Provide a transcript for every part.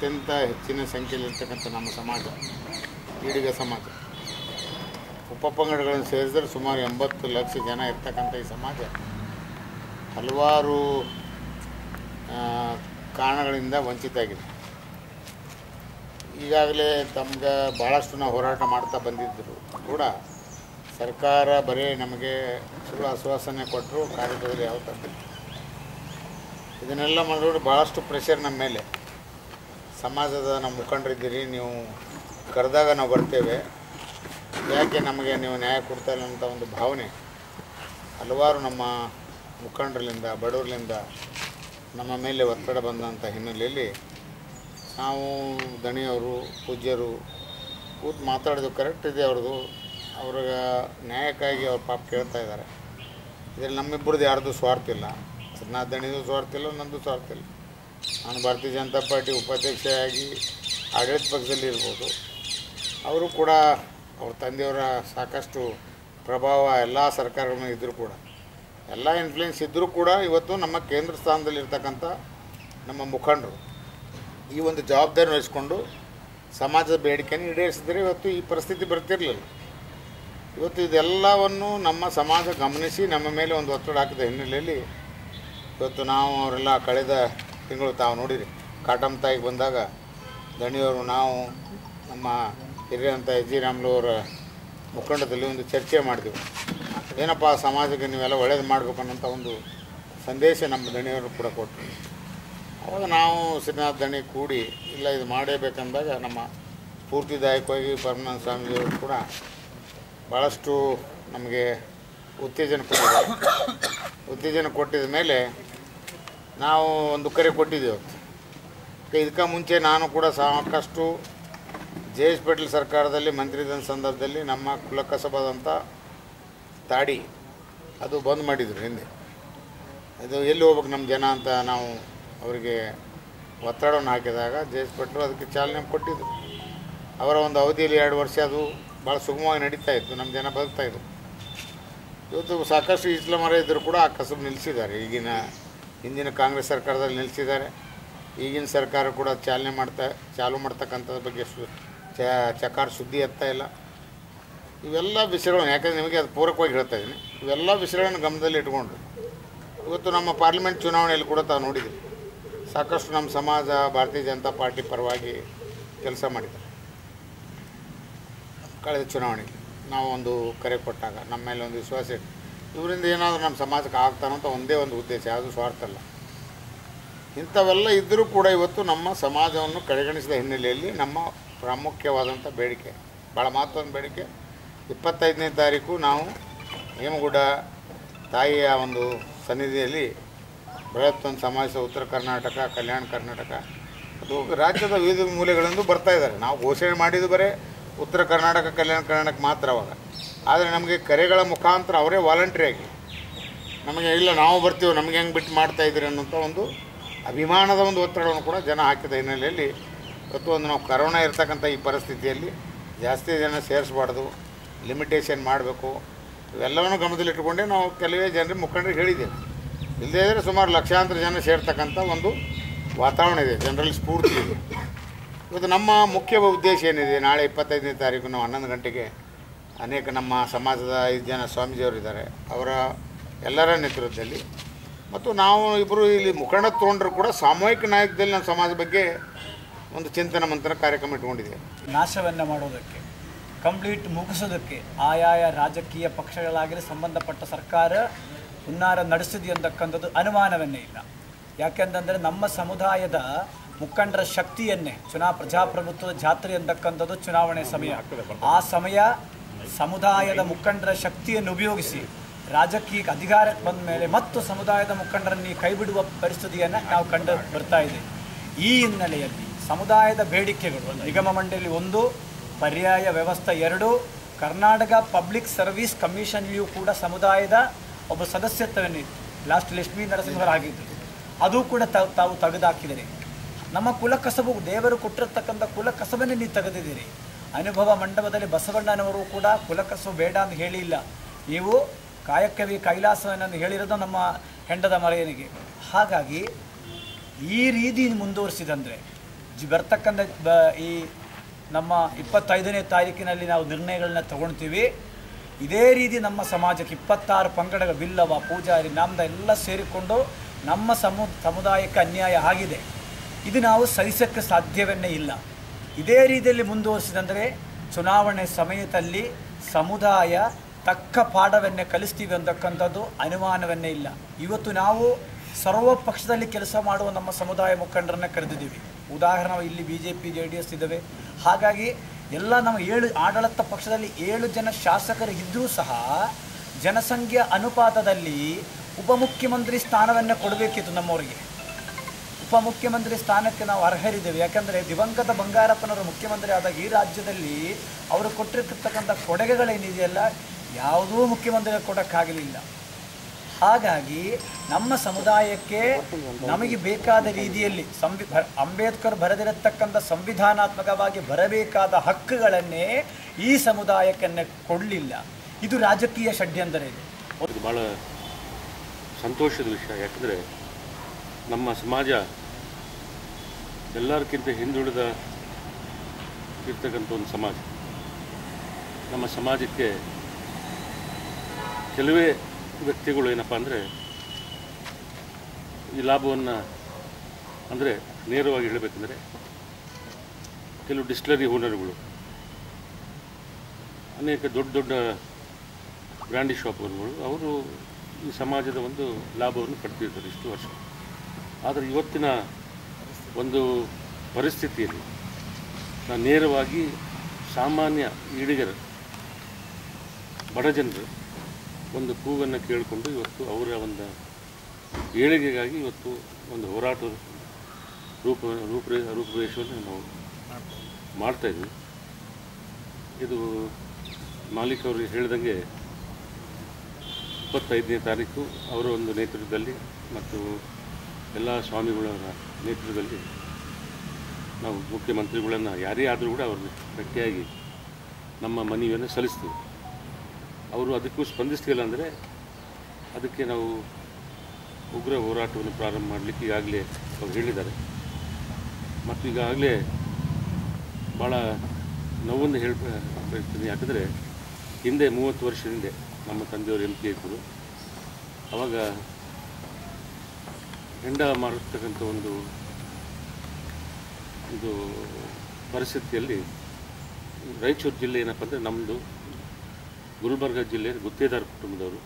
ಅತ್ಯಂತ ಹೆಚ್ಚಿನ ಸಂಖ್ಯೆಯಲ್ಲಿರ್ತಕ್ಕಂಥ ನಮ್ಮ ಸಮಾಜ ಈಡಿಗ ಸಮಾಜ ಉಪಪಂಗಡಗಳನ್ನು ಸೇರಿಸಿದ್ರೆ ಸುಮಾರು ಎಂಬತ್ತು ಲಕ್ಷ ಜನ ಇರ್ತಕ್ಕಂಥ ಈ ಸಮಾಜ ಹಲವಾರು ಆ, ಕಾರಣಗಳಿಂದ ವಂಚಿತ ಆಗಿದೆ ಈಗಾಗಲೇ ತಮ್ಗೆ ಭಾಳಷ್ಟು ನಾವು ಹೋರಾಟ ಮಾಡ್ತಾ ಬಂದಿದ್ದರು ಕೂಡ ಸರ್ಕಾರ ಬರೀ ನಮಗೆ ಸುಳ್ಳು ಆಶ್ವಾಸನೆ ಕೊಟ್ಟರು ಕಾರ್ಯದಲ್ಲಿ ಯಾವ ತಂದಿಲ್ಲ ಇದನ್ನೆಲ್ಲ ಮಾಡಿದ್ರೆ ಭಾಳಷ್ಟು ಪ್ರೆಷರ್ ನಮ್ಮ ಮೇಲೆ ಸಮಾಜದ ನಮ್ಮ ಮುಖಂಡರಿದ್ದೀರಿ ನೀವು ಕರೆದಾಗ ನಾವು ಬರ್ತೇವೆ ಯಾಕೆ ನಮಗೆ ನೀವು ನ್ಯಾಯ ಕೊಡ್ತಾ ಇಲ್ಲ ಅಂತ ಒಂದು ಭಾವನೆ ಹಲವಾರು ನಮ್ಮ ಮುಖಂಡರಿಂದ ಬಡವರಿಂದ ನಮ್ಮ ಮೇಲೆ ಒತ್ತಡ ಬಂದಂಥ ಹಿನ್ನೆಲೆಯಲ್ಲಿ ನಾವು ದಣಿಯವರು ಪೂಜ್ಯರು ಕೂತು ಮಾತಾಡೋದು ಕರೆಕ್ಟ್ ಇದೆ ಅವ್ರದ್ದು ಅವ್ರಿಗೆ ನ್ಯಾಯಕ್ಕಾಗಿ ಅವ್ರ ಪಾಪ ಕೇಳ್ತಾ ಇದ್ದಾರೆ ಇದರಲ್ಲಿ ನಮ್ಮಿಬ್ಬರದ್ದು ಯಾರ್ದು ಸ್ವಾರ್ಥ ಇಲ್ಲ ನಾ ದಣಿದು ಸ್ವಾರ್ಥ ಇಲ್ಲ ನಂದು ಸ್ವಾರ್ಥ ಇಲ್ಲ ನಾನು ಭಾರತೀಯ ಜನತಾ ಪಾರ್ಟಿ ಉಪಾಧ್ಯಕ್ಷರಾಗಿ ಆಡಳಿತ ಪಕ್ಷದಲ್ಲಿ ಇರ್ಬೋದು ಅವರು ಕೂಡ ಅವ್ರ ತಂದೆಯವರ ಸಾಕಷ್ಟು ಪ್ರಭಾವ ಎಲ್ಲ ಸರ್ಕಾರಗಳ ಮೇಲೆ ಇದ್ದರೂ ಕೂಡ ಎಲ್ಲ ಇನ್ಫ್ಲೂಯೆನ್ಸ್ ಇದ್ದರೂ ಕೂಡ ಇವತ್ತು ನಮ್ಮ ಕೇಂದ್ರ ಸ್ಥಾನದಲ್ಲಿ ಇರ್ತಕ್ಕಂಥ ನಮ್ಮ ಮುಖಂಡರು ಈ ಒಂದು ಜವಾಬ್ದಾರಿ ವಹಿಸ್ಕೊಂಡು ಸಮಾಜದ ಬೇಡಿಕೆಯನ್ನು ಈಡೇರಿಸಿದರೆ ಇವತ್ತು ಈ ಪರಿಸ್ಥಿತಿ ಬರ್ತಿರಲಿಲ್ಲ ಇವತ್ತು ಇದೆಲ್ಲವನ್ನು ನಮ್ಮ ಸಮಾಜ ಗಮನಿಸಿ ನಮ್ಮ ಮೇಲೆ ಒಂದು ಒತ್ತಡ ಹಾಕಿದ ಹಿನ್ನೆಲೆಯಲ್ಲಿ ಇವತ್ತು ನಾವು ಅವರೆಲ್ಲ ಕಳೆದ ತಿಂಗಳು ತಾವು ನೋಡಿರಿ ಕಾಟಮ್ ತಾಯಿಗೆ ಬಂದಾಗ ದಣಿಯವರು ನಾವು ನಮ್ಮ ಹಿರಿಯಂಥ ಎಸ್ ಜಿ ರಾಮ್ಲು ಅವರ ಮುಖಂಡದಲ್ಲಿ ಒಂದು ಚರ್ಚೆ ಮಾಡಿದೆವು ಏನಪ್ಪ ಸಮಾಜಕ್ಕೆ ನೀವೆಲ್ಲ ಒಳ್ಳೇದು ಮಾಡಬೇಕು ಅನ್ನೋಂಥ ಒಂದು ಸಂದೇಶ ನಮ್ಮ ದಣಿಯವರು ಕೂಡ ಕೊಟ್ಟರು ಅವಾಗ ನಾವು ಶ್ರೀನಾಥ್ ದಣಿ ಕೂಡಿ ಇಲ್ಲ ಇದು ಮಾಡೇಬೇಕಂದಾಗ ನಮ್ಮ ಸ್ಫೂರ್ತಿದಾಯಕವಾಗಿ ಪರಮಾನಂದ ಸ್ವಾಮೀಜಿಯವರು ಕೂಡ ಭಾಳಷ್ಟು ನಮಗೆ ಉತ್ತೇಜನ ಕೊಟ್ಟಿದ್ದಾರೆ ಉತ್ತೇಜನ ಕೊಟ್ಟಿದ ಮೇಲೆ ನಾವು ಒಂದು ಕರೆ ಕೊಟ್ಟಿದ್ದೆವು ಇದಕ್ಕೆ ಮುಂಚೆ ನಾನು ಕೂಡ ಸಾಕಷ್ಟು ಜೆ ಎಸ್ ಪಾಟೀಲ್ ಸರ್ಕಾರದಲ್ಲಿ ಮಂತ್ರಿ ಇದ್ದ ಸಂದರ್ಭದಲ್ಲಿ ನಮ್ಮ ಕುಲಕಸಬಾದಂಥ ತಾಡಿ ಅದು ಬಂದ್ ಮಾಡಿದರು ಹಿಂದೆ ಅದು ಎಲ್ಲಿ ಹೋಗ್ಬೇಕು ನಮ್ಮ ಜನ ಅಂತ ನಾವು ಅವರಿಗೆ ಒತ್ತಡವನ್ನು ಹಾಕಿದಾಗ ಜೆ ಎಸ್ ಭಟ್ರು ಅದಕ್ಕೆ ಚಾಲನೆ ಕೊಟ್ಟಿದ್ದರು ಅವರ ಒಂದು ಅವಧಿಯಲ್ಲಿ ಎರಡು ವರ್ಷ ಅದು ಭಾಳ ಸುಗಮವಾಗಿ ನಡೀತಾ ಇತ್ತು ನಮ್ಮ ಜನ ಬದುಕ್ತಾ ಇದ್ರು ಇವತ್ತು ಸಾಕಷ್ಟು ಇಸ್ಲಾಮರ ಇದ್ದರೂ ಕೂಡ ಆ ಕಸಬು ನಿಲ್ಲಿಸಿದ್ದಾರೆ ಈಗಿನ ಹಿಂದಿನ ಕಾಂಗ್ರೆಸ್ ಸರ್ಕಾರದಲ್ಲಿ ನಿಲ್ಲಿಸಿದ್ದಾರೆ ಈಗಿನ ಸರ್ಕಾರ ಕೂಡ ಚಾಲನೆ ಮಾಡ್ತಾ ಚಾಲು ಮಾಡ್ತಕ್ಕಂಥದ್ರ ಬಗ್ಗೆ ಸು ಚ ಚಕಾರ ಸುದ್ದಿ ಎತ್ತಾ ಇಲ್ಲ ಇವೆಲ್ಲ ವಿಷಯಗಳನ್ನು ಯಾಕಂದರೆ ನಿಮಗೆ ಅದು ಪೂರಕವಾಗಿ ಹೇಳ್ತಾ ಇದ್ದೀನಿ ಇವೆಲ್ಲ ವಿಷಯಗಳನ್ನು ಗಮನದಲ್ಲಿ ಇಟ್ಕೊಂಡು ಇವತ್ತು ನಮ್ಮ ಪಾರ್ಲಿಮೆಂಟ್ ಚುನಾವಣೆಯಲ್ಲಿ ಕೂಡ ತಾವು ನೋಡಿದ್ದೀವಿ ಸಾಕಷ್ಟು ನಮ್ಮ ಸಮಾಜ ಭಾರತೀಯ ಜನತಾ ಪಾರ್ಟಿ ಪರವಾಗಿ ಕೆಲಸ ಮಾಡಿದ್ದಾರೆ ಕಳೆದ ಚುನಾವಣೆಗೆ ನಾವು ಒಂದು ಕರೆ ಕೊಟ್ಟಾಗ ನಮ್ಮ ಮೇಲೆ ಒಂದು ವಿಶ್ವಾಸ ಇಟ್ಟು ಇವರಿಂದ ಏನಾದರೂ ನಮ್ಮ ಸಮಾಜಕ್ಕೆ ಆಗ್ತಾನೋ ಅಂತ ಒಂದೇ ಒಂದು ಉದ್ದೇಶ ಯಾವುದು ಸ್ವಾರ್ಥ ಅಲ್ಲ ಇಂಥವೆಲ್ಲ ಇದ್ದರೂ ಕೂಡ ಇವತ್ತು ನಮ್ಮ ಸಮಾಜವನ್ನು ಕಡೆಗಣಿಸಿದ ಹಿನ್ನೆಲೆಯಲ್ಲಿ ನಮ್ಮ ಪ್ರಾಮುಖ್ಯವಾದಂಥ ಬೇಡಿಕೆ ಭಾಳ ಮಹತ್ವದ ಬೇಡಿಕೆ ಇಪ್ಪತ್ತೈದನೇ ತಾರೀಕು ನಾವು ಹೇಮಗುಡ್ಡ ತಾಯಿಯ ಒಂದು ಸನ್ನಿಧಿಯಲ್ಲಿ ಬೃಹತ್ ಒಂದು ಸಮಾಜ ಉತ್ತರ ಕರ್ನಾಟಕ ಕಲ್ಯಾಣ ಕರ್ನಾಟಕ ಅದು ರಾಜ್ಯದ ವಿವಿಧ ಮೂಲೆಗಳಿಂದ ಬರ್ತಾ ಇದ್ದಾರೆ ನಾವು ಘೋಷಣೆ ಮಾಡಿದ್ದು ಬರೀ ಉತ್ತರ ಕರ್ನಾಟಕ ಕಲ್ಯಾಣ ಕರ್ನಾಟಕ ಮಾತ್ರ ಅವಾಗ ಆದರೆ ನಮಗೆ ಕರೆಗಳ ಮುಖಾಂತರ ಅವರೇ ವಾಲಂಟ್ರಿಯಾಗಿ ನಮಗೆ ಇಲ್ಲ ನಾವು ಬರ್ತೀವಿ ನಮಗೆ ಹೆಂಗೆ ಬಿಟ್ಟು ಮಾಡ್ತಾ ಇದ್ದೀರಿ ಅನ್ನೋಂಥ ಒಂದು ಅಭಿಮಾನದ ಒಂದು ಒತ್ತಡವನ್ನು ಕೂಡ ಜನ ಹಾಕಿದ ಹಿನ್ನೆಲೆಯಲ್ಲಿ ಇವತ್ತು ಒಂದು ನಾವು ಕರೋನಾ ಇರ್ತಕ್ಕಂಥ ಈ ಪರಿಸ್ಥಿತಿಯಲ್ಲಿ ಜಾಸ್ತಿ ಜನ ಸೇರಿಸ್ಬಾರ್ದು ಲಿಮಿಟೇಷನ್ ಮಾಡಬೇಕು ಇವೆಲ್ಲವನ್ನು ಗಮನದಲ್ಲಿಟ್ಟುಕೊಂಡೇ ನಾವು ಕೆಲವೇ ಜನರಿಗೆ ಮುಖಂಡರಿಗೆ ಹೇಳಿದ್ದೇವೆ ಇಲ್ಲದೇ ಇದ್ದರೆ ಸುಮಾರು ಲಕ್ಷಾಂತರ ಜನ ಸೇರ್ತಕ್ಕಂಥ ಒಂದು ವಾತಾವರಣ ಇದೆ ಜನರಲ್ಲಿ ಸ್ಫೂರ್ತಿ ಇದೆ ಇವತ್ತು ನಮ್ಮ ಮುಖ್ಯ ಉದ್ದೇಶ ಏನಿದೆ ನಾಳೆ ಇಪ್ಪತ್ತೈದನೇ ತಾರೀಕು ನಾವು ಹನ್ನೊಂದು ಗಂಟೆಗೆ ಅನೇಕ ನಮ್ಮ ಸಮಾಜದ ಐದು ಜನ ಸ್ವಾಮೀಜಿಯವರಿದ್ದಾರೆ ಅವರ ಎಲ್ಲರ ನೇತೃತ್ವದಲ್ಲಿ ಮತ್ತು ನಾವು ಇಬ್ಬರು ಇಲ್ಲಿ ಮುಖಂಡ ತೊಗೊಂಡ್ರು ಕೂಡ ಸಾಮೂಹಿಕ ನಾಯಕದಲ್ಲಿ ನಮ್ಮ ಸಮಾಜ ಬಗ್ಗೆ ಒಂದು ಚಿಂತನ ಮಂಥನ ಕಾರ್ಯಕ್ರಮ ಇಟ್ಕೊಂಡಿದ್ದೇವೆ ನಾಶವನ್ನು ಮಾಡೋದಕ್ಕೆ ಕಂಪ್ಲೀಟ್ ಮುಗಿಸೋದಕ್ಕೆ ಆಯಾಯ ರಾಜಕೀಯ ಪಕ್ಷಗಳಾಗಲಿ ಸಂಬಂಧಪಟ್ಟ ಸರ್ಕಾರ ಹುನ್ನಾರ ನಡೆಸಿದೆ ಅಂತಕ್ಕಂಥದ್ದು ಅನುಮಾನವನ್ನೇ ಇಲ್ಲ ಯಾಕೆಂತಂದರೆ ನಮ್ಮ ಸಮುದಾಯದ ಮುಖಂಡರ ಶಕ್ತಿಯನ್ನೇ ಚುನಾ ಪ್ರಜಾಪ್ರಭುತ್ವದ ಜಾತ್ರೆ ಅಂತಕ್ಕಂಥದ್ದು ಚುನಾವಣೆ ಸಮಯ ಆ ಸಮಯ ಸಮುದಾಯದ ಮುಖಂಡರ ಶಕ್ತಿಯನ್ನು ಉಪಯೋಗಿಸಿ ರಾಜಕೀಯ ಅಧಿಕಾರಕ್ಕೆ ಬಂದ ಮೇಲೆ ಮತ್ತು ಸಮುದಾಯದ ಮುಖಂಡರನ್ನು ಕೈ ಬಿಡುವ ಪರಿಸ್ಥಿತಿಯನ್ನು ನಾವು ಕಂಡು ಬರ್ತಾ ಇದೆ ಈ ಹಿನ್ನೆಲೆಯಲ್ಲಿ ಸಮುದಾಯದ ಬೇಡಿಕೆಗಳು ನಿಗಮ ಮಂಡಳಿ ಒಂದು ಪರ್ಯಾಯ ವ್ಯವಸ್ಥೆ ಎರಡು ಕರ್ನಾಟಕ ಪಬ್ಲಿಕ್ ಸರ್ವಿಸ್ ಕಮಿಷನ್ಲಿಯೂ ಕೂಡ ಸಮುದಾಯದ ಒಬ್ಬ ಸದಸ್ಯತ್ವವನ್ನಿತ್ತು ಲಾಸ್ಟ್ ಲಕ್ಷ್ಮೀ ನರಸಿಂಹರು ಆಗಿದ್ದರು ಅದು ಕೂಡ ತ- ತಾವು ತೆಗೆದುಹಾಕಿದರೆ ನಮ್ಮ ಕುಲಕಸಬು ದೇವರು ಕೊಟ್ಟಿರ್ತಕ್ಕಂಥ ಕುಲಕಸಬನ್ನೇ ನೀವು ತೆಗೆದಿದ್ದೀರಿ ಅನುಭವ ಮಂಡಪದಲ್ಲಿ ಬಸವಣ್ಣನವರು ಕೂಡ ಕುಲಕಸಬು ಬೇಡ ಅಂತ ಹೇಳಿಲ್ಲ ನೀವು ಕಾಯಕವೇ ಕೈಲಾಸವನ್ನನ್ನು ಹೇಳಿರೋದು ನಮ್ಮ ಹೆಂಡದ ಮರೆಯನಿಗೆ ಹಾಗಾಗಿ ಈ ರೀತಿ ಮುಂದುವರಿಸಿದಂದರೆ ಜಿ ಬರ್ತಕ್ಕಂಥ ಬ- ಈ ನಮ್ಮ ಇಪ್ಪತ್ತೈದನೇ ತಾರೀಕಿನಲ್ಲಿ ನಾವು ನಿರ್ಣಯಗಳನ್ನ ತಗೊಳ್ತೀವಿ ಇದೇ ರೀತಿ ನಮ್ಮ ಸಮಾಜಕ್ಕೆ ಇಪ್ಪತ್ತಾರು ಪಂಗಡಗಳ ಬಿಲ್ಲವ ಪೂಜಾರಿ ನಾಮದ ಎಲ್ಲ ಸೇರಿಕೊಂಡು ನಮ್ಮ ಸಮು ಸಮುದಾಯಕ್ಕೆ ಅನ್ಯಾಯ ಆಗಿದೆ ಇದು ನಾವು ಸಹಿಸಕ್ಕೆ ಸಾಧ್ಯವನ್ನೇ ಇಲ್ಲ ಇದೇ ರೀತಿಯಲ್ಲಿ ಮುಂದುವರಿಸಿದಂದರೆ ಚುನಾವಣೆ ಸಮಯದಲ್ಲಿ ಸಮುದಾಯ ತಕ್ಕ ಪಾಠವನ್ನೇ ಕಲಿಸ್ತೀವಿ ಅಂತಕ್ಕಂಥದ್ದು ಅನುಮಾನವನ್ನೇ ಇಲ್ಲ ಇವತ್ತು ನಾವು ಸರ್ವ ಪಕ್ಷದಲ್ಲಿ ಕೆಲಸ ಮಾಡುವ ನಮ್ಮ ಸಮುದಾಯ ಮುಖಂಡರನ್ನ ಕರೆದಿದ್ದೀವಿ ಉದಾಹರಣೆ ಇಲ್ಲಿ B J P J D S ಇದ್ದಾವೆ ಹಾಗಾಗಿ ಎಲ್ಲ ನಮ್ಮ ಏಳು ಆಡಳಿತ ಪಕ್ಷದಲ್ಲಿ ಏಳು ಜನ ಶಾಸಕರು ಇದ್ದರೂ ಸಹ ಜನಸಂಖ್ಯಾ ಅನುಪಾತದಲ್ಲಿ ಉಪಮುಖ್ಯಮಂತ್ರಿ ಸ್ಥಾನವನ್ನೇ ಕೊಡಬೇಕಿತ್ತು ನಮ್ಮವರಿಗೆ ಉಪಮುಖ್ಯಮಂತ್ರಿ ಸ್ಥಾನಕ್ಕೆ ನಾವು ಅರ್ಹರಿದ್ದೇವೆ ಯಾಕಂದರೆ ದಿವಂಗತ ಬಂಗಾರಪ್ಪನವರು ಮುಖ್ಯಮಂತ್ರಿ ಆದಾಗ ಈ ರಾಜ್ಯದಲ್ಲಿ ಅವರು ಕೊಟ್ಟಿರ್ತಕ್ಕಂಥ ಕೊಡುಗೆಗಳೇನಿದೆಯಲ್ಲ ಯಾವುದೂ ಮುಖ್ಯಮಂತ್ರಿ ಕೊಡೋಕ್ಕಾಗಲಿಲ್ಲ ಹಾಗಾಗಿ ನಮ್ಮ ಸಮುದಾಯಕ್ಕೆ ನಮಗೆ ಬೇಕಾದ ರೀತಿಯಲ್ಲಿ ಸಂವಿ ಭ- ಅಂಬೇಡ್ಕರ್ ಬರೆದಿರತಕ್ಕಂಥ ಸಂವಿಧಾನಾತ್ಮಕವಾಗಿ ಬರಬೇಕಾದ ಹಕ್ಕುಗಳನ್ನೇ ಈ ಸಮುದಾಯಕ್ಕನ್ನೇ ಕೊಡಲಿಲ್ಲ ಇದು ರಾಜಕೀಯ ಷಡ್ಯಂತರ ಇದು ಇದು ಭಾಳ ಸಂತೋಷದ ವಿಷಯ ಯಾಕಂದರೆ ನಮ್ಮ ಸಮಾಜ ಎಲ್ಲರಿಗಿಂತ ಹಿಂದುಳಿದ ಇರ್ತಕ್ಕಂಥ ಒಂದು ಸಮಾಜ ನಮ್ಮ ಸಮಾಜಕ್ಕೆ ಕೆಲವೇ ವ್ಯಕ್ತಿಗಳು ಏನಪ್ಪ ಅಂದರೆ ಈ ಲಾಭವನ್ನು ಅಂದರೆ ನೇರವಾಗಿ ಹೇಳಬೇಕಂದ್ರೆ ಕೆಲವು ಡಿಸ್ಟಿಲರಿ ಓನರ್ಗಳು ಅನೇಕ ದೊಡ್ಡ ದೊಡ್ಡ ಬ್ರ್ಯಾಂಡಿ ಶಾಪ್ಗಳು ಅವರು ಈ ಸಮಾಜದ ಒಂದು ಲಾಭವನ್ನು ಪಡ್ತಿರ್ತಾರೆ ಇಷ್ಟು ವರ್ಷ ಆದರೆ ಇವತ್ತಿನ ಒಂದು ಪರಿಸ್ಥಿತಿಯಲ್ಲಿ ನಾನು ನೇರವಾಗಿ ಸಾಮಾನ್ಯ ಈಡಿಗರ ಬಡ ಜನರು ಒಂದು ಕೂಗನ್ನು ಕೇಳಿಕೊಂಡು ಇವತ್ತು ಅವರ ಒಂದು ಏಳಿಗೆಗಾಗಿ ಇವತ್ತು ಒಂದು ಹೋರಾಟ ರೂಪ ರೂಪರೇ ರೂಪುರೇಷವನ್ನು ನಾವು ಮಾಡ್ತಾಯಿದ್ವಿ ಇದು ಮಾಲೀಕ್ ಅವರು ಹೇಳಿದಂಗೆ ಇಪ್ಪತ್ತೈದನೇ ತಾರೀಕು ಅವರ ಒಂದು ನೇತೃತ್ವದಲ್ಲಿ ಮತ್ತು ಎಲ್ಲ ಸ್ವಾಮಿಗಳ ನೇತೃತ್ವದಲ್ಲಿ ನಾವು ಮುಖ್ಯಮಂತ್ರಿಗಳನ್ನು ಯಾರೇ ಆದರೂ ಕೂಡ ಅವ್ರನ್ನ ಭೇಟಿಯಾಗಿ ನಮ್ಮ ಮನವಿಯನ್ನು ಸಲ್ಲಿಸ್ತೀವಿ ಅವರು ಅದಕ್ಕೂ ಸ್ಪಂದಿಸ್ತಿಲ್ಲ ಅಂದರೆ ಅದಕ್ಕೆ ನಾವು ಉಗ್ರ ಹೋರಾಟವನ್ನು ಪ್ರಾರಂಭ ಮಾಡಲಿಕ್ಕೆ ಈಗಾಗಲೇ ಅವ್ರು ಹೇಳಿದ್ದಾರೆ ಮತ್ತು ಈಗಾಗಲೇ ಭಾಳ ನೋವನ್ನು ಹೇಳ ಹೇಳ್ತೀನಿ ಯಾಕಂದರೆ ಹಿಂದೆ ಮೂವತ್ತು ವರ್ಷ ಹಿಂದೆ ನಮ್ಮ ತಂದೆಯವರು ಎಂ ಪಿ ಇದ್ದರು ಆವಾಗ ಹೆಂಡ ಮಾಡಿರ್ತಕ್ಕಂಥ ಒಂದು ಇದು ಪರಿಸ್ಥಿತಿಯಲ್ಲಿ ರಾಯಚೂರು ಜಿಲ್ಲೆ ಏನಪ್ಪ ಅಂದರೆ ನಮ್ಮದು ಗುಲ್ಬರ್ಗ ಜಿಲ್ಲೆಯ ಗುತ್ತೇದಾರ್ ಕುಟುಂಬದವರು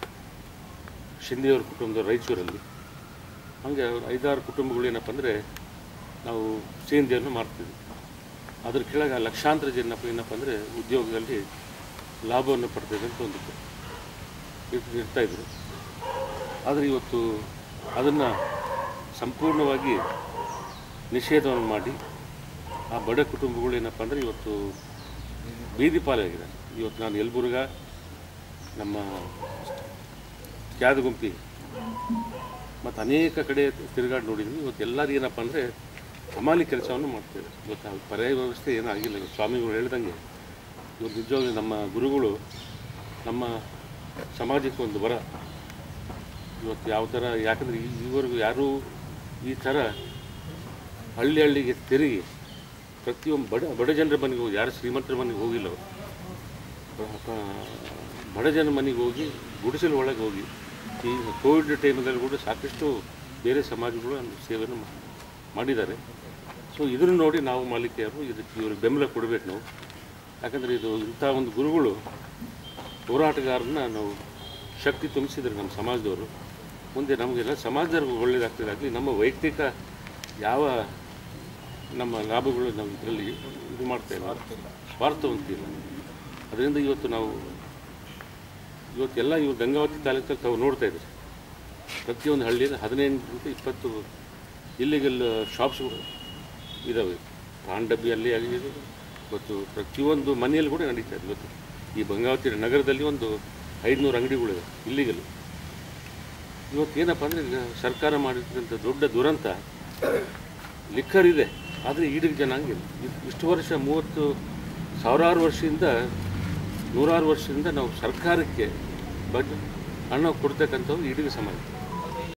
ಶಿಂದೆಯವ್ರ ಕುಟುಂಬದವರು ರಾಯಚೂರಲ್ಲಿ ಹಾಗೆ ಅವ್ರು ಐದಾರು ಕುಟುಂಬಗಳು ಏನಪ್ಪ ಅಂದರೆ ನಾವು ಸೇಂದಿಯನ್ನು ಮಾಡ್ತಿದ್ವಿ ಅದ್ರ ಕೆಳಗೆ ಲಕ್ಷಾಂತರ ಜನ ಏನಪ್ಪ ಅಂದರೆ ಉದ್ಯೋಗದಲ್ಲಿ ಲಾಭವನ್ನು ಪಡ್ತಕ್ಕಂಥ ಒಂದು ಇರ್- ಇರ್ತಾಯಿದ್ರು ಆದರೆ ಇವತ್ತು ಅದನ್ನು ಸಂಪೂರ್ಣವಾಗಿ ನಿಷೇಧವನ್ನು ಮಾಡಿ ಆ ಬಡ ಕುಟುಂಬಗಳು ಏನಪ್ಪ ಅಂದರೆ ಇವತ್ತು ಬೀದಿ ಪಾಲಾಗಿದೆ ಇವತ್ತು ನಾನು ಯಲಬುರ್ಗ ನಮ್ಮ ಕ್ಯಾದಗುಂಪಿ ಮತ್ತು ಅನೇಕ ಕಡೆ ತಿರುಗಾಡಿ ನೋಡಿದ್ವಿ ಇವತ್ತು ಎಲ್ಲರೂ ಏನಪ್ಪ ಅಂದರೆ ಹಮಾಲಿ ಕೆಲಸವನ್ನು ಮಾಡ್ತೇವೆ ಇವತ್ತು ಆ ಪರ್ಯಾಯ ವ್ಯವಸ್ಥೆ ಏನೂ ಆಗಿಲ್ಲ ಇವತ್ತು ಸ್ವಾಮಿಗಳು ಹೇಳ್ದಂಗೆ ಇವತ್ತು ನಿಜವಾಗ್ಲೂ ನಮ್ಮ ಗುರುಗಳು ನಮ್ಮ ಸಮಾಜಕ್ಕೆ ಒಂದು ಬರ ಇವತ್ತು ಯಾವ ಥರ ಯಾಕಂದರೆ ಈ- ಈವರೆಗೂ ಯಾರೂ ಈ ಥರ ಹಳ್ಳಿ ಹಳ್ಳಿಗೆ ತಿರುಗಿ ಪ್ರತಿಯೊಂದು ಬಡ ಬಡ ಜನರ ಮನೆಗೆ ಹೋಗಿ ಯಾರು ಶ್ರೀಮಂತರ ಮನೆಗೆ ಹೋಗಿಲ್ಲ ಅವರು ಪ- ಪ- ಬಡ ಜನ ಮನೆಗೆ ಹೋಗಿ ಗುಡಿಸಲು ಒಳಗೆ ಹೋಗಿ ಈ ಕೋವಿಡ್ ಟೈಮಲ್ಲಿ ಕೂಡ ಸಾಕಷ್ಟು ಬೇರೆ ಸಮಾಜಗಳು ಒಂದು ಸೇವೆಯನ್ನು ಮಾ- ಮಾಡಿದ್ದಾರೆ ಸೊ ಇದನ್ನು ನೋಡಿ ನಾವು ಮಾಲಿಕೆಯರು ಇದಕ್ಕೆ ಇವ್ರಿಗೆ ಬೆಂಬಲ ಕೊಡಬೇಕು ನಾವು ಯಾಕಂದರೆ ಇದು ಇಂಥ ಒಂದು ಗುರುಗಳು ಹೋರಾಟಗಾರನ್ನ ನಾವು ಶಕ್ತಿ ತುಂಬಿಸಿದ್ರೆ ನಮ್ಮ ಸಮಾಜದವರು ಮುಂದೆ ನಮಗೆಲ್ಲ ಸಮಾಜದವ್ರಿಗೆ ಒಳ್ಳೇದಾಗ್ತದೆ ಆಗಲಿ ನಮ್ಮ ವೈಯಕ್ತಿಕ ಯಾವ ನಮ್ಮ ಲಾಭಗಳು ನಾವು ಇದರಲ್ಲಿ ಇದು ಮಾಡ್ತಾ ಇಲ್ಲ ಸ್ವಾರ್ಥವಂತಿಲ್ಲ ಅದರಿಂದ ಇವತ್ತು ನಾವು ಇವತ್ತೆಲ್ಲ ಇವು ಗಂಗಾವತಿ ತಾಲೂಕಲ್ಲಿ ತಾವು ನೋಡ್ತಾ ಇದ್ದೀರಿ ಪ್ರತಿಯೊಂದು ಹಳ್ಳಿಯಲ್ಲಿ ಹದಿನೈದರಿಂದ ಇಪ್ಪತ್ತು ಇಲ್ಲಿಗಲ್ ಶಾಪ್ಸ್ ಇದ್ದಾವೆ ಪಾನ್ ಡಬ್ಬಿಯಲ್ಲಿ ಆಗಿದೆ ಇವತ್ತು ಪ್ರತಿಯೊಂದು ಮನೆಯಲ್ಲಿ ಕೂಡ ನಡೀತಾ ಇದೆ ಇವತ್ತು ಈ ಗಂಗಾವತಿ ನಗರದಲ್ಲಿ ಒಂದು ಐದುನೂರು ಅಂಗಡಿಗಳಿವೆ ಇಲ್ಲಿಗಲು ಇವತ್ತು ಏನಪ್ಪ ಅಂದರೆ ಈಗ ಸರ್ಕಾರ ಮಾಡಿರ್ತಕ್ಕಂಥ ದೊಡ್ಡ ದುರಂತ ಲಿಕ್ಕರ್ ಇದೆ ಆದರೆ ಈಡಿಗೆ ಜನಾಂಗ ಇಲ್ಲ ಇದ್- ಇಷ್ಟು ವರ್ಷ ಮೂವತ್ತು ಸಾವಿರಾರು ವರ್ಷದಿಂದ ನೂರಾರು ವರ್ಷದಿಂದ ನಾವು ಸರ್ಕಾರಕ್ಕೆ ಬಜ್ ಹಣ ಕೊಡ್ತಕ್ಕಂಥವ್ರು ಈಡಿಗೆ ಸಮಾಜ